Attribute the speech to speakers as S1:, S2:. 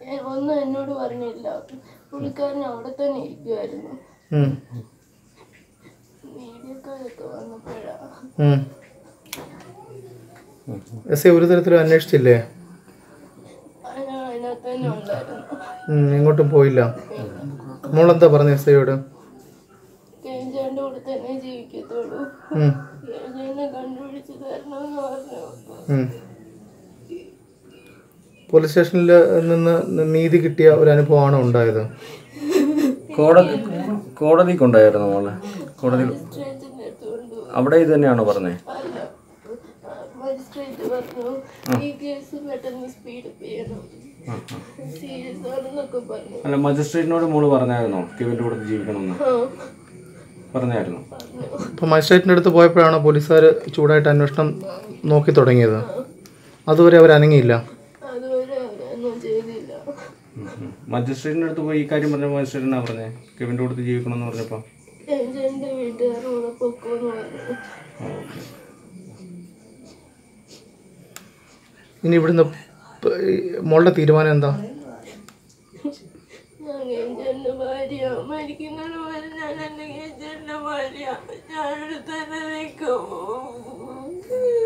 S1: ഏ, ഒന്നും എന്നോട് പറഞ്ഞില്ല പുള്ളിക്കാരൻ അവിടെ തന്നെ ഇരിക്കുമായിരുന്നു
S2: ഉം.
S1: മീഡിയക്കാരൊക്കെ വന്നപ്പോഴാ
S2: ഉം. എസ് ഐ ഒരു തരത്തിലും അന്വേഷിച്ചില്ലേ
S1: അയാൾ അതിനകത്ത് തന്നെ ഉണ്ടായിരുന്നു
S2: ഉം, എങ്ങോട്ടും പോയില്ല മോളെന്താ പറഞ്ഞു എസ് ഐയോട്
S1: കേഞ്ചാൻ്റെ കൂടെ തന്നെ ജീവിക്കത്തുള്ളൂ
S2: ഉം.
S1: കേഞ്ചാനെ കണ്ടുപിടിച്ച് തരണമെന്ന് പറഞ്ഞു
S2: ഉം. പോലീസ് സ്റ്റേഷനിൽ നിന്ന് നീതി കിട്ടിയ ഒരു അനുഭവമാണോ ഉണ്ടായത്
S3: കോടതി കോടതി കൊണ്ടായിരുന്നു മോളെ കോടതി
S1: മജിസ്ട്രേറ്റിൻ്റെ അടുത്ത് കൊണ്ടുപോയി
S3: അവിടെ ഇത് തന്നെയാണോ പറഞ്ഞത്
S1: അല്ല മജിസ്ട്രേറ്റ് പറഞ്ഞു ഈ കേസ് പെട്ടെന്ന് സ്പീഡ് ചെയ്യണം സീരിയസ് ആണെന്നൊക്കെ പറഞ്ഞു
S3: അല്ല മജിസ്ട്രേറ്റിനോട് മോള് പറഞ്ഞായിരുന്നോ കെവിൻ്റെ കൂടെ ജീവിക്കണമെന്ന്
S1: ആ പറഞ്ഞു
S3: പറഞ്ഞായിരുന്നു
S2: അപ്പോൾ മജിസ്ട്രേറ്റിൻ്റെ അടുത്ത് പോയപ്പോഴാണോ പോലീസുകാർ ചൂടായിട്ട് അന്വേഷണം നോക്കി തുടങ്ങിയത് അതുവരെ അവർ അനങ്ങിയില്ല
S1: അതുവരെ അവരൊന്നും ചെയ്തില്ല
S3: മജിസ്ട്രേറ്റിൻ്റെ അടുത്ത് പോയി ഈ കാര്യം പറഞ്ഞ മജിസ്ട്രേറ്റിനാ പറഞ്ഞേ കെവിൻ്റെ കൂടെ ജീവിക്കണമെന്ന് പറഞ്ഞപ്പോൾ
S1: എൻ്റെ വീട്ടുകാർ കൂടെ പൊക്കോന്ന് പറഞ്ഞു
S2: ഇനി ഇവിടുന്ന് പ- ഈ മോളുടെ തീരുമാനം എന്താ
S1: ഞാൻ കേഞ്ചന്റെ ഭാര്യ മരിക്കുന്നത് വരെ ഞാൻ എൻ്റെ കേഞ്ചന്റെ ഭാര്യ ഞാനോട് തന്നെ നിൽക്കും